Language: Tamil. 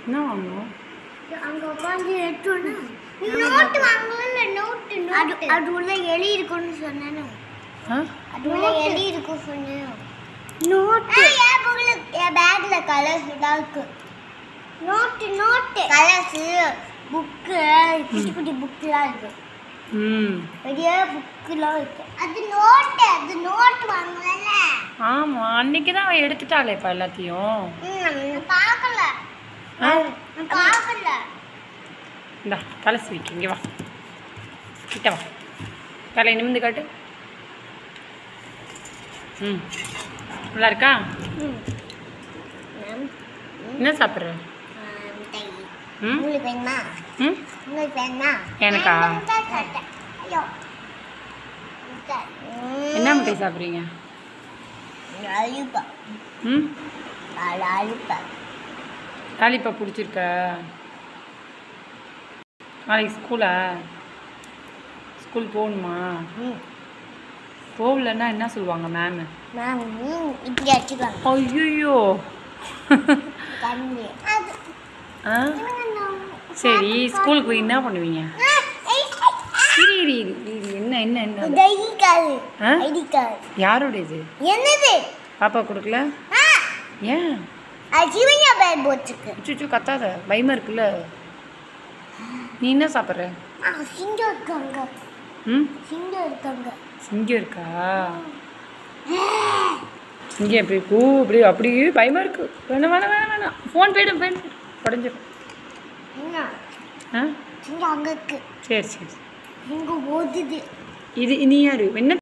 என்ன வாங்கணும் அங்க உட்காந்து எடுத்தோன்னு நோட்டு வாங்கல நோட்டு அது அது உள்ள எலி இருக்கும்னு சொன்னேன் ஆ அது உள்ள எலி இருக்கும் சொன்னேன் நோட்டு என் புக்ல என் பேக்ல கலர்ஸ் தான் இருக்கு நோட்டு நோட்டு கலர்ஸ் புக்கு குட்டி குட்டி புக்குலாம் இருக்கு ம் பெரிய புக்குலாம் இருக்கு அது நோட்டு அது நோட்டு வாங்கல ஆமாம் அன்னைக்கு தான் அவள் எடுத்துட்டாளேப்பா எல்லாத்தையும் பார்க்கல ஆ பார்க்கல இந்தா தலை சிவிக்கு இங்கே வா கிட்ட வா தலை நிமிந்து காட்டு ம் நல்லா இருக்கா என்ன சாப்பிட்ற ம் உங்களுக்கு வேணுமா ம் உங்களுக்கு வேணுமா எனக்கா? நான் இந்த மிட்டாய் சாப்பிட்டேன். ஐயோ மிட்டாய். என்ன மிட்டாய் சாப்பிட்றீங்க லாலிபாப். ம் ஆ, லாலிபாப். லாலிப்பா பிடிச்சிருக்க நாளைக்கு ஸ்கூலா ஸ்கூல் போகணுமா ம். போகலன்னா என்ன சொல்லுவாங்க மேமு மேம் ம், இப்படி அடிச்சுக்கோங்க ஐயோ தண்ணி அது ஆ சரி ஸ்கூலுக்கு போய் என்ன பண்ணுவீங்க இரு இரு இரு இரு என்ன என்ன என்ன அது? ஐடி கார்டு ஆ? ஐடி கார்டு யாரோட இது என்னது பாப்பா கொடுக்கல ஆ, ஏன் அது சிவன்யா பேர் போட்டிருக்கு சுச்சு கத்தாத பயமா இருக்குல்ல நீ என்ன சாப்பிட்ற ஆ சிங்கம் இருக்காங்க ம் சிங்கம் இருக்காங்க சிங்கம் இருக்கா சிங்கம் எப்படி பூ இப்படி அப்படி பயமா இருக்கு வேணாம் வேணாம் வேணாம் வேணாம் ஃபோன் போயிடும் போயிடும் உடஞ்சிடும் என்ன ஆ சிங்கம் அங்க இருக்கு சரி சரி சிங்கம் ஓடுது இது நீ யாரு என்ன